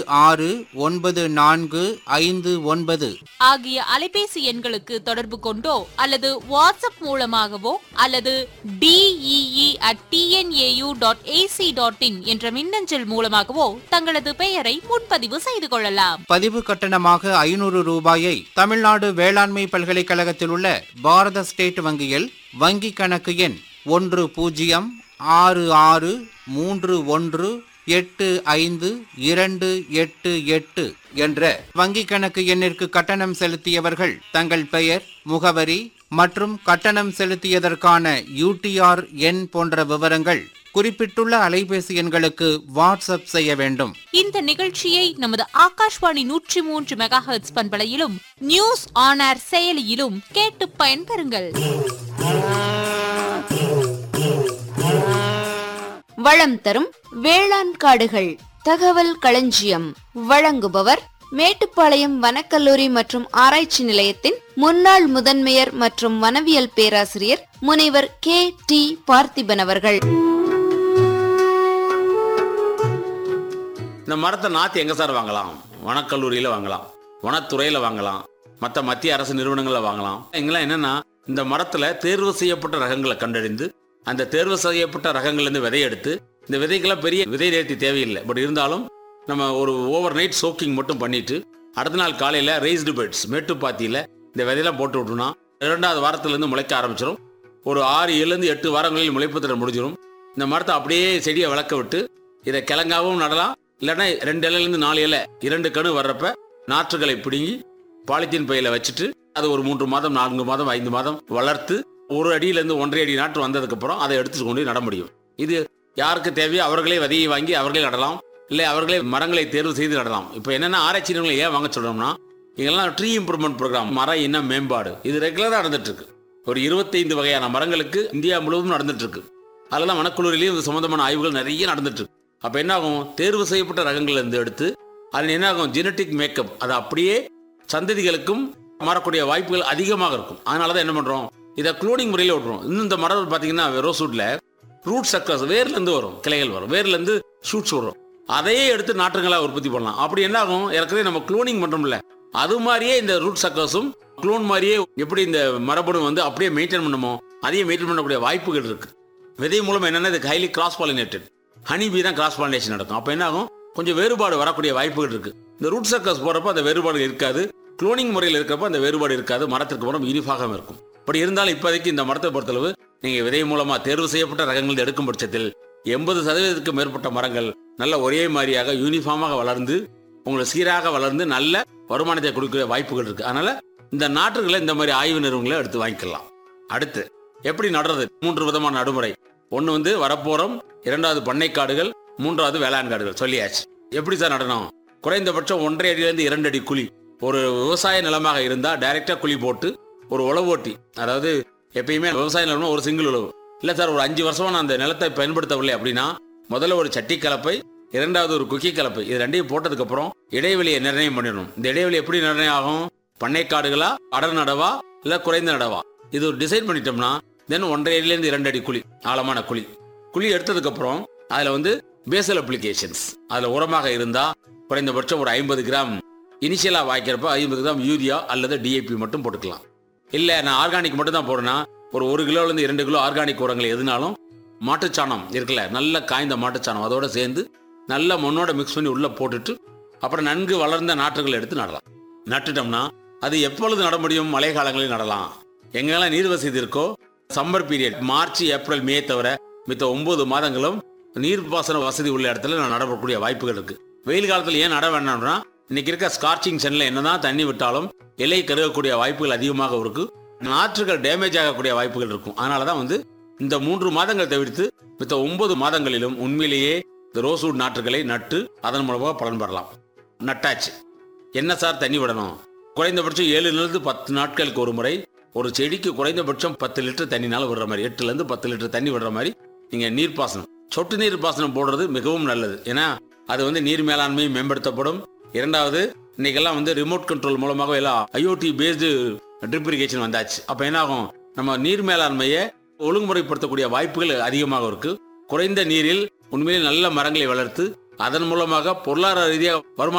ஆறு ஒன்பது நான்கு ஐந்து ஒன்பது ஆகிய அலைபேசி எண்களுக்கு தொடர்பு கொண்டோ அல்லது வாட்ஸ்அப் மூலமாகவோ அல்லது DEE at TNAU dot AC dot in என்ற மின்னஞ்சல் மூலமாகவோ தங்களது பெயரை முன்பதிவு செய்து கொள்ளலாம் பதிவு கட்டணமாக ஐநூறு ரூபாயை தமிழ்நாடு வேளாண்மை பல்கலைக்கழகத்தில் உள்ள பாரத ஸ்டேட் வங்கியில் வங்கி கணக்கு எண் ஒன்று பூஜ்ஜியம் ஆறு ஆறு மூன்று ஒன்று எட்டு ஐந்து இரண்டு எட்டு எட்டு என்ற வங்கி கணக்கு எண்ணிற்கு கட்டணம் செலுத்தியவர்கள் தங்கள் பெயர் முகவரி மற்றும் கட்டணம் செலுத்தியதற்கான யூடிஆர் எண் போன்ற விவரங்கள் குறிப்பிட்டுள்ள அலைபேசி எண்களுக்கு வாட்ஸ்அப் செய்ய வேண்டும் இந்த நிகழ்ச்சியை நமது ஆகாஷ்வாணி நூற்றி மூன்று மெகா ஹெர்ட்ஸ் பண்பலையிலும் நியூஸ் ஆன் ஏர் செயலியிலும் கேட்டு பயன்பெறுங்கள் வளம் தரும் வேளாண் காடுகள் தகவல் களஞ்சியம் வழங்குபவர் மேட்டுப்பாளையம் வனக்கல்லூரி மற்றும் ஆராய்ச்சி நிலையத்தின் முன்னாள் முதன்மையர் மற்றும் வனவியல் பேராசிரியர் முனைவர் கே டி பார்த்திபன் அவர்கள் இந்த மரத்தை நாற்று எங்கே சார் வாங்கலாம் வனக்கல்லூரியில் வாங்கலாம் வனத்துறையில் வாங்கலாம் மற்ற மத்திய அரசு நிறுவனங்களில் வாங்கலாம் எங்கெல்லாம் என்னன்னா இந்த மரத்தில் தேர்வு செய்யப்பட்ட ரகங்களை கண்டறிந்து அந்த தேர்வு செய்யப்பட்ட ரகங்கள்லேருந்து விதை எடுத்து இந்த விதைக்கெல்லாம் பெரிய விதை நேர்த்தி தேவையில்லை பட் இருந்தாலும் நம்ம ஒரு ஓவர் நைட் சோக்கிங் மட்டும் பண்ணிட்டு அடுத்த நாள் காலையில் ரெய்ஸ்டு பெட்ஸ் மேட்டுப்பாத்தியில் இந்த விதையெல்லாம் போட்டு விட்டோம்னா இரண்டாவது வாரத்துலேருந்து முளைக்க ஆரம்பிச்சிடும் ஒரு ஆறு ஏழுலேருந்து எட்டு வாரங்களில் முளைப்புத்திறன் முடிஞ்சிடும் இந்த மரத்தை அப்படியே செடியை வளர்க்க விட்டு இதை கிழங்காவும் நடலாம் இல்லைன்னா ரெண்டு இலையிலேருந்து நாலு இலை இரண்டு கணு வர்றப்ப நாற்றுகளை பிடுங்கி பாலித்தீன் பையில வச்சுட்டு அது ஒரு மூன்று மாதம் நான்கு மாதம் ஐந்து மாதம் வளர்த்து ஒரு அடியிலேருந்து ஒன்றரை அடி நாற்று வந்ததுக்கப்புறம் அதை எடுத்துட்டு கொண்டு போய் நட முடியும் இது யாருக்கு தேவையோ அவர்களே விதையை வாங்கி அவர்களே நடலாம் இல்லை அவர்களே மரங்களை தேர்வு செய்து நடலாம் இப்போ என்னென்ன ஆராய்ச்சி நிறுவனங்களை ஏன் வாங்க சொல்றோம்னா இதெல்லாம் ட்ரீ இம்ப்ரூவ்மெண்ட் ப்ரோக்ராம் மர இன மேம்பாடு இது ரெகுலராக நடந்துட்டு இருக்கு ஒரு இருபத்தைந்து வகையான மரங்களுக்கு இந்தியா முழுவதும் நடந்துட்டு இருக்கு அதெல்லாம் வனக்குழுவிலையும் இது சம்பந்தமான ஆய்வுகள் நிறைய நடந்துட்டு இருக்கு அப்போ என்ன ஆகும் தேர்வு செய்யப்பட்ட ரகங்கள்ல இருந்து எடுத்து அதில் என்ன ஆகும் ஜெனட்டிக் மேக்கப் அது அப்படியே சந்ததிகளுக்கும் மாறக்கூடிய வாய்ப்புகள் அதிகமாக இருக்கும் அதனால தான் என்ன பண்ணுறோம் இதை குளோனிங் முறையில் விட்டுறோம் இன்னும் இந்த மரம் பார்த்தீங்கன்னா ரோஸ்வுட்ல ரூட் சக்கர்ஸ் வேர்லேருந்து வரும் கிளைகள் வரும் வேர்லேருந்து ஷூட்ஸ் வரும் அதையே எடுத்து நாற்றுங்களாக உற்பத்தி பண்ணலாம் அப்படி என்ன ஆகும் ஏற்கனவே நம்ம குளோனிங் பண்ணுறோம்ல அது மாதிரியே இந்த ரூட் சக்கர்ஸும் குளோன் மாதிரியே எப்படி இந்த மரபணு வந்து அப்படியே மெயின்டைன் பண்ணுமோ அதையும் மெயின்டைன் பண்ணக்கூடிய வாய்ப்புகள் இருக்கு விதை மூலம் என்னன்னா இது highly cross pollinated honey bee தான் கிராஸ் பாலினேஷன் நடக்கும் அப்போ என்ன ஆகும் கொஞ்சம் வேறுபாடு வரக்கூடிய வாய்ப்புகள் இருக்கு இந்த ரூட் சர்க்கஸ் போறப்ப அந்த வேறுபாடு இருக்காது குளோனிங் முறையில் இருக்கிறப்ப அந்த வேறுபாடு இருக்காது மரத்திற்கு மரம் யூனிஃபாகம் இருக்கும் அப்படி இருந்தாலும் இப்போதைக்கு இந்த மரத்தை பொறுத்தளவு நீங்க விதை மூலமா தேர்வு செய்யப்பட்ட ரகங்கள் எடுக்கும் பட்சத்தில் எண்பது சதவீதத்துக்கு மேற்பட்ட மரங்கள் நல்ல ஒரே மாதிரியாக யூனிஃபார்மாக வளர்ந்து உங்களுக்கு சீராக வளர்ந்து நல்ல வருமானத்தை கொடுக்கிற வாய்ப்புகள் இருக்கு அதனால இந்த நாற்றுகளை இந்த மாதிரி ஆய்வு நிறுவனங்களை எடுத்து வாங்கிக்கலாம் அடுத்து எப்படி நடுறது மூன்று விதமான நடுமுறை ஒன்று வந்து வரப்போறம் இரண்டாவது பண்ணைக்காடுகள் மூன்றாவது வேளாண் காடுகள் சொல்லியாச்சு எப்படி சார் நடனம் குறைந்தபட்சம் ஒன்றரை அடியிலேருந்து இரண்டு அடி குழி ஒரு விவசாய நிலமாக இருந்தால் டைரெக்டாக குழி போட்டு ஒரு உழவு ஓட்டி அதாவது எப்பயுமே விவசாய நிலம்னா ஒரு சிங்கிள் உழவு இல்லை சார் ஒரு அஞ்சு வருஷமா நான் அந்த நிலத்தை பயன்படுத்தவில்லை அப்படின்னா முதல்ல ஒரு சட்டி கலப்பை இரண்டாவது ஒரு குக்கி கலப்பை இது ரெண்டையும் போட்டதுக்கு அப்புறம் இடைவெளியை நிர்ணயம் பண்ணிடணும் இந்த இடைவெளி எப்படி நிர்ணயம் ஆகும் பண்ணைக்காடுகளா அடர் நடவா இல்ல குறைந்த நடவா இது ஒரு டிசைட் பண்ணிட்டோம்னா தென் ஒன்றரை அடியிலேருந்து இரண்டு அடி குழி ஆழமான குழி குழி எடுத்ததுக்கு அப்புறம் அதுல வந்து பேசல் அப்ளிகேஷன்ஸ் அதுல உரமாக இருந்தா குறைந்தபட்சம் ஒரு ஐம்பது கிராம் இனிஷியலா வாய்க்கிறப்ப ஐம்பது கிராம் யூரியா அல்லது டிஏபி மட்டும் போட்டுக்கலாம் இல்ல நான் ஆர்கானிக் மட்டும் தான் போடுறேன்னா ஒரு ஒரு கிலோல இருந்து இரண்டு கிலோ ஆர்கானிக் உரங்கள் எதுனாலும் மாட்டுச்சாணம் இருக்குல்ல நல்ல காய்ந்த மாட்டுச்சாணம் அதோட சேர்ந்து நல்ல மண்ணோட மிக்ஸ் பண்ணி உள்ள போட்டுட்டு அப்புறம் நன்கு வளர்ந்த நாற்றுகள் எடுத்து நடலாம் நட்டுட்டோம்னா அது எப்பொழுது நட முடியும் மழை காலங்களில் நடலாம் எங்கெல்லாம் நீர் வசதி இருக்கோ summer period March April May தவிர மித்த ஒன்பது மாதங்களும் நீர்ப்பாசன வசதி உள்ள இடத்துல நான் நடக்கூடிய வாய்ப்புகள் இருக்கு வெயில் காலத்தில் ஏன் நட வேண்டாம்னா இன்னைக்கு இருக்க ஸ்கார்ச்சிங் சென்ல என்னதான் தண்ணி விட்டாலும் இலை கருகக்கூடிய வாய்ப்புகள் அதிகமாக இருக்கு நாற்றுகள் டேமேஜ் ஆகக்கூடிய வாய்ப்புகள் இருக்கும் அதனால தான் வந்து இந்த மூன்று மாதங்கள் தவிர்த்து மித்த ஒன்பது மாதங்களிலும் உண்மையிலேயே இந்த ரோஸ்வுட் நாற்றுகளை நட்டு அதன் மூலமாக பலன் பெறலாம் நட்டாச்சு என்ன சார் தண்ணி விடணும் குறைந்தபட்சம் ஏழுலேருந்து பத்து நாட்களுக்கு ஒரு முறை ஒரு செடிக்கு குறைந்தபட்சம் பத்து லிட்டர் தண்ணினால விடுற மாதிரி எட்டுலேருந்து பத்து லிட்டர் தண்ணி விடுற மாதிரி நீங்கள் நீர்ப்பாசனம் சொட்டு நீர் பாசனம் போடுறது மிகவும் நல்லது ஏன்னா அது வந்து நீர் மேலாண்மை மேம்படுத்தப்படும் இரண்டாவது இன்னைக்கெல்லாம் வந்து ரிமோட் கண்ட்ரோல் மூலமாக எல்லாம் ஐஓடி பேஸ்டு ட்ரிப் இரிகேஷன் வந்தாச்சு அப்போ என்ன ஆகும் நம்ம நீர் மேலாண்மையை ஒழுங்குமுறைப்படுத்தக்கூடிய வாய்ப்புகள் அதிகமாக இருக்கு குறைந்த நீரில் உண்மையிலே நல்ல மரங்களை வளர்த்து அதன் மூலமாக பொருளாதார ரீதியாக வருமானம்